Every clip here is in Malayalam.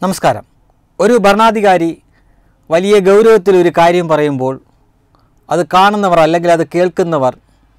നമസ്കാരം ഒരു ഭരണാധികാരി വലിയ ഗൗരവത്തിൽ ഒരു കാര്യം പറയുമ്പോൾ അത് കാണുന്നവർ അല്ലെങ്കിൽ അത് കേൾക്കുന്നവർ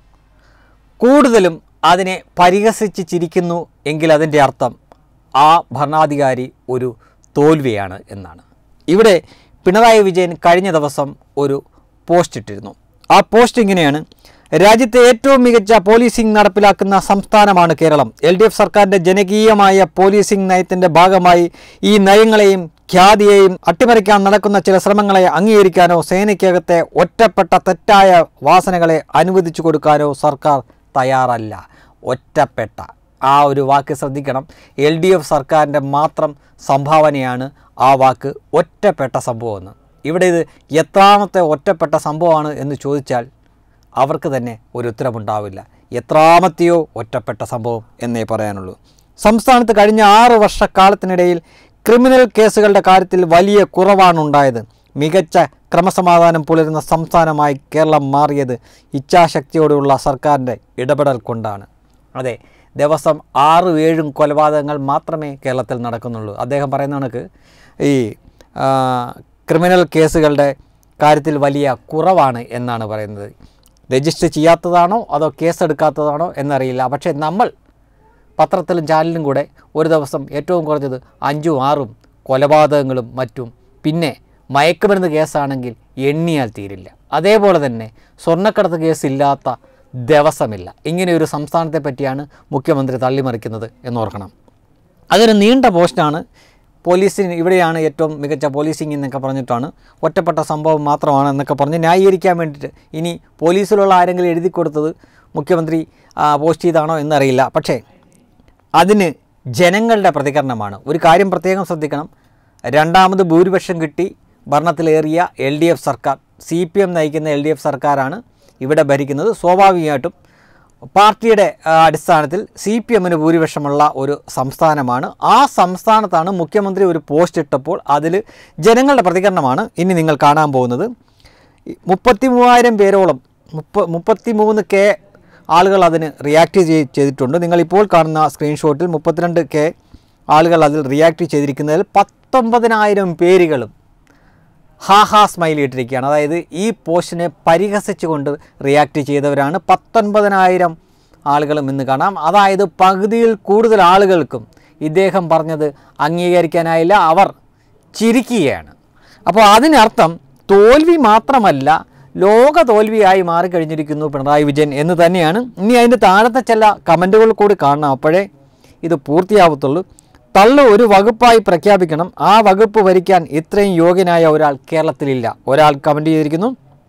കൂടുതലും അതിനെ പരിഹസിച്ച് ചിരിക്കുന്നു എങ്കിൽ അതിൻ്റെ അർത്ഥം ആ ഭരണാധികാരി ഒരു തോൽവിയാണ് എന്നാണ് ഇവിടെ പിണറായി വിജയൻ കഴിഞ്ഞ ദിവസം ഒരു പോസ്റ്റ് ഇട്ടിരുന്നു ആ പോസ്റ്റ് ഇങ്ങനെയാണ് രാജ്യത്തെ ഏറ്റവും മികച്ച പോലീസിംഗ് നടപ്പിലാക്കുന്ന സംസ്ഥാനമാണ് കേരളം എൽ ഡി എഫ് സർക്കാരിൻ്റെ ജനകീയമായ പോലീസിംഗ് നയത്തിൻ്റെ ഭാഗമായി ഈ നയങ്ങളെയും ഖ്യാതിയെയും അട്ടിമറിക്കാൻ നടക്കുന്ന ചില ശ്രമങ്ങളെ അംഗീകരിക്കാനോ സേനയ്ക്കകത്തെ ഒറ്റപ്പെട്ട തെറ്റായ വാസനകളെ അനുവദിച്ചു കൊടുക്കാനോ സർക്കാർ തയ്യാറല്ല ഒറ്റപ്പെട്ട ആ ഒരു വാക്ക് ശ്രദ്ധിക്കണം എൽ ഡി എഫ് സർക്കാരിൻ്റെ മാത്രം സംഭാവനയാണ് ആ വാക്ക് ഒറ്റപ്പെട്ട സംഭവമെന്ന് ഇവിടെ ഇത് എത്രാമത്തെ ഒറ്റപ്പെട്ട സംഭവമാണ് എന്ന് ചോദിച്ചാൽ അവർക്ക് തന്നെ ഒരു ഉത്തരമുണ്ടാവില്ല എത്രാമത്തെയോ ഒറ്റപ്പെട്ട സംഭവം എന്നേ പറയാനുള്ളൂ സംസ്ഥാനത്ത് കഴിഞ്ഞ ആറ് വർഷക്കാലത്തിനിടയിൽ ക്രിമിനൽ കേസുകളുടെ കാര്യത്തിൽ വലിയ കുറവാണ് ഉണ്ടായത് മികച്ച ക്രമസമാധാനം പുലരുന്ന സംസ്ഥാനമായി കേരളം മാറിയത് ഇച്ഛാശക്തിയോടെയുള്ള സർക്കാരിൻ്റെ ഇടപെടൽ കൊണ്ടാണ് അതെ ദിവസം ആറും ഏഴും കൊലപാതകങ്ങൾ മാത്രമേ കേരളത്തിൽ നടക്കുന്നുള്ളൂ അദ്ദേഹം പറയുന്ന കണക്ക് ഈ ആ, ക്രിമിനൽ കേസുകളുടെ കാര്യത്തിൽ വലിയ കുറവാണ് എന്നാണ് പറയുന്നത് രജിസ്റ്റർ ചെയ്യാത്തതാണോ അതോ കേസെടുക്കാത്തതാണോ എന്നറിയില്ല പക്ഷേ നമ്മൾ പത്രത്തിലും ചാനലിലും കൂടെ ഒരു ദിവസം ഏറ്റവും കുറഞ്ഞത് അഞ്ചും ആറും കൊലപാതകങ്ങളും മറ്റും പിന്നെ മയക്കുമരുന്ന് കേസാണെങ്കിൽ എണ്ണിയാൽ തീരില്ല അതേപോലെ തന്നെ സ്വർണ്ണക്കടത്ത് കേസില്ലാത്ത ദിവസമില്ല ഇങ്ങനെ ഒരു സംസ്ഥാനത്തെ പറ്റിയാണ് മുഖ്യമന്ത്രി തള്ളിമറിക്കുന്നത് എന്നോർക്കണം അതൊരു നീണ്ട പോസ്റ്റാണ് പോലീസിന് ഇവിടെയാണ് ഏറ്റവും മികച്ച പോലീസിങ് എന്നൊക്കെ പറഞ്ഞിട്ടാണ് ഒറ്റപ്പെട്ട സംഭവം മാത്രമാണ് എന്നൊക്കെ പറഞ്ഞ് ന്യായീകരിക്കാൻ വേണ്ടിയിട്ട് ഇനി പോലീസിലുള്ള ആരെങ്കിലും എഴുതി കൊടുത്തത് മുഖ്യമന്ത്രി ആ, പോസ്റ്റ് ചെയ്താണോ എന്നറിയില്ല പക്ഷേ അതിന് ജനങ്ങളുടെ പ്രതികരണമാണ് ഒരു കാര്യം പ്രത്യേകം ശ്രദ്ധിക്കണം രണ്ടാമത് ഭൂരിപക്ഷം കിട്ടി ഭരണത്തിലേറിയ എൽ ഡി എഫ് സർക്കാർ സി പി എം നയിക്കുന്ന എൽ ഡി എഫ് സർക്കാരാണ് ഇവിടെ ഭരിക്കുന്നത് സ്വാഭാവികമായിട്ടും പാർട്ടിയുടെ ആ, അടിസ്ഥാനത്തിൽ സി പി എമ്മിന് ഭൂരിപക്ഷമുള്ള ഒരു സംസ്ഥാനമാണ് ആ സംസ്ഥാനത്താണ് മുഖ്യമന്ത്രി ഒരു പോസ്റ്റ് ഇട്ടപ്പോൾ അതിൽ ജനങ്ങളുടെ പ്രതികരണമാണ് ഇനി നിങ്ങൾ കാണാൻ പോകുന്നത് മുപ്പത്തി മൂവായിരം പേരോളം മുപ്പ മുപ്പത്തി മൂന്ന് കെ ആളുകൾ അതിന് റിയാക്ട് ചെയ് ചെയ്തിട്ടുണ്ട് നിങ്ങളിപ്പോൾ കാണുന്ന സ്ക്രീൻഷോട്ടിൽ മുപ്പത്തിരണ്ട് കെ ആളുകൾ അതിൽ റിയാക്ട് ചെയ്തിരിക്കുന്നതിൽ പത്തൊമ്പതിനായിരം പേരുകളും ഹാ ഹാ സ്മൈൽ ഇട്ടിരിക്കുകയാണ് അതായത് ഈ പോസ്റ്റിനെ പരിഹസിച്ചുകൊണ്ട് റിയാക്ട് ചെയ്തവരാണ് പത്തൊൻപതിനായിരം ആളുകളും ഇന്ന് കാണാം അതായത് പകുതിയിൽ കൂടുതൽ ആളുകൾക്കും ഇദ്ദേഹം പറഞ്ഞത് അംഗീകരിക്കാനായില്ല അവർ ചിരിക്കുകയാണ് അപ്പോൾ അതിനർത്ഥം തോൽവി മാത്രമല്ല ലോക തോൽവിയായി മാറിക്കഴിഞ്ഞിരിക്കുന്നു പിണറായി വിജയൻ എന്ന് തന്നെയാണ് ഇനി അതിൻ്റെ താഴത്തെ ചില കമൻറ്റുകൾ കൂടി കാണണം അപ്പോഴേ ഇത് പൂർത്തിയാവത്തുള്ളൂ തള്ളു ഒരു വകുപ്പായി പ്രഖ്യാപിക്കണം ആ വകുപ്പ് ഭരിക്കാൻ ഇത്രയും യോഗ്യനായ ഒരാൾ കേരളത്തിലില്ല ഒരാൾ കമൻറ്റ് ചെയ്തിരിക്കുന്നു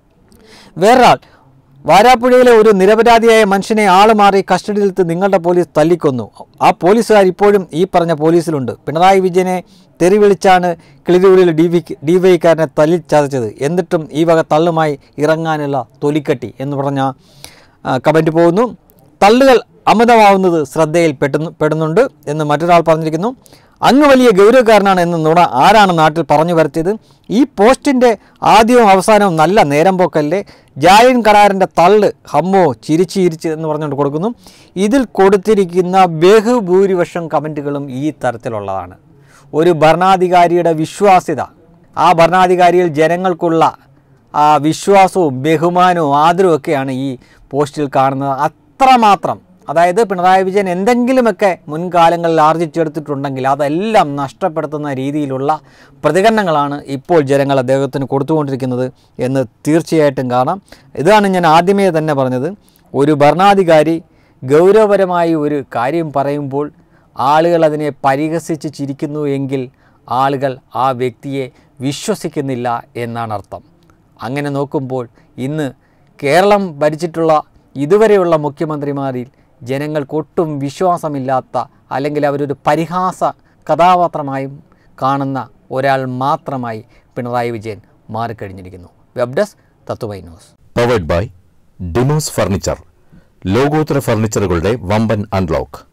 വേറൊരാൾ വാരാപ്പുഴയിലെ ഒരു നിരപരാധിയായ മനുഷ്യനെ ആള് മാറി കസ്റ്റഡിയിലെടുത്ത് നിങ്ങളുടെ പോലീസ് തല്ലിക്കൊന്നു ആ പോലീസുകാർ ഇപ്പോഴും ഈ പറഞ്ഞ പോലീസിലുണ്ട് പിണറായി വിജയനെ തെറി വിളിച്ചാണ് കിളിരൂരിൽ ഡി വി ഡി വൈ കാരനെ തല്ലി ചതച്ചത് എന്നിട്ടും ഈ വക തള്ളുമായി ഇറങ്ങാനുള്ള തൊലിക്കട്ടി എന്ന് പറഞ്ഞ കമൻറ്റ് പോകുന്നു തള്ളുകൾ അമിതമാവുന്നത് ശ്രദ്ധയിൽ പെട്ടുന്നു പെടുന്നുണ്ട് എന്ന് മറ്റൊരാൾ പറഞ്ഞിരിക്കുന്നു അങ്ങ് വലിയ ഗൗരവക്കാരനാണ് എന്ന് നുണ ആരാണ് നാട്ടിൽ പറഞ്ഞു വരുത്തിയത് ഈ പോസ്റ്റിൻ്റെ ആദ്യവും അവസാനവും നല്ല നേരം പോക്കല്ലേ ജായൻ കരാറിൻ്റെ തള്ള് ഹമ്മോ ചിരിച്ച് ചിരിച്ച് എന്ന് പറഞ്ഞുകൊണ്ട് കൊടുക്കുന്നു ഇതിൽ കൊടുത്തിരിക്കുന്ന ബഹുഭൂരിപക്ഷം കമൻറ്റുകളും ഈ തരത്തിലുള്ളതാണ് ഒരു ഭരണാധികാരിയുടെ വിശ്വാസ്യത ആ ഭരണാധികാരിയിൽ ജനങ്ങൾക്കുള്ള ആ വിശ്വാസവും ബഹുമാനവും ആദരവും ഒക്കെയാണ് ഈ പോസ്റ്റിൽ കാണുന്നത് അത്രമാത്രം അതായത് പിണറായി വിജയൻ എന്തെങ്കിലുമൊക്കെ മുൻകാലങ്ങളിൽ ആർജിച്ചെടുത്തിട്ടുണ്ടെങ്കിൽ അതെല്ലാം നഷ്ടപ്പെടുത്തുന്ന രീതിയിലുള്ള പ്രതികരണങ്ങളാണ് ഇപ്പോൾ ജനങ്ങൾ അദ്ദേഹത്തിന് കൊടുത്തുകൊണ്ടിരിക്കുന്നത് എന്ന് തീർച്ചയായിട്ടും കാണാം ഇതാണ് ഞാൻ ആദ്യമേ തന്നെ പറഞ്ഞത് ഒരു ഭരണാധികാരി ഗൗരവപരമായി ഒരു കാര്യം പറയുമ്പോൾ ആളുകൾ അതിനെ പരിഹസിച്ച് ചിരിക്കുന്നു എങ്കിൽ ആളുകൾ ആ വ്യക്തിയെ വിശ്വസിക്കുന്നില്ല എന്നാണ് അർത്ഥം അങ്ങനെ നോക്കുമ്പോൾ ഇന്ന് കേരളം ഭരിച്ചിട്ടുള്ള ഇതുവരെയുള്ള മുഖ്യമന്ത്രിമാരിൽ ജനങ്ങൾക്കൊട്ടും വിശ്വാസമില്ലാത്ത അല്ലെങ്കിൽ അവരൊരു പരിഹാസ കഥാപാത്രമായും കാണുന്ന ഒരാൾ മാത്രമായി പിണറായി വിജയൻ മാറിക്കഴിഞ്ഞിരിക്കുന്നു web desk Tatvamayi news powered by Demos furniture ലോകോത്തര ഫർണിച്ചറുകളുടെ വമ്പൻ അൺലോക്ക്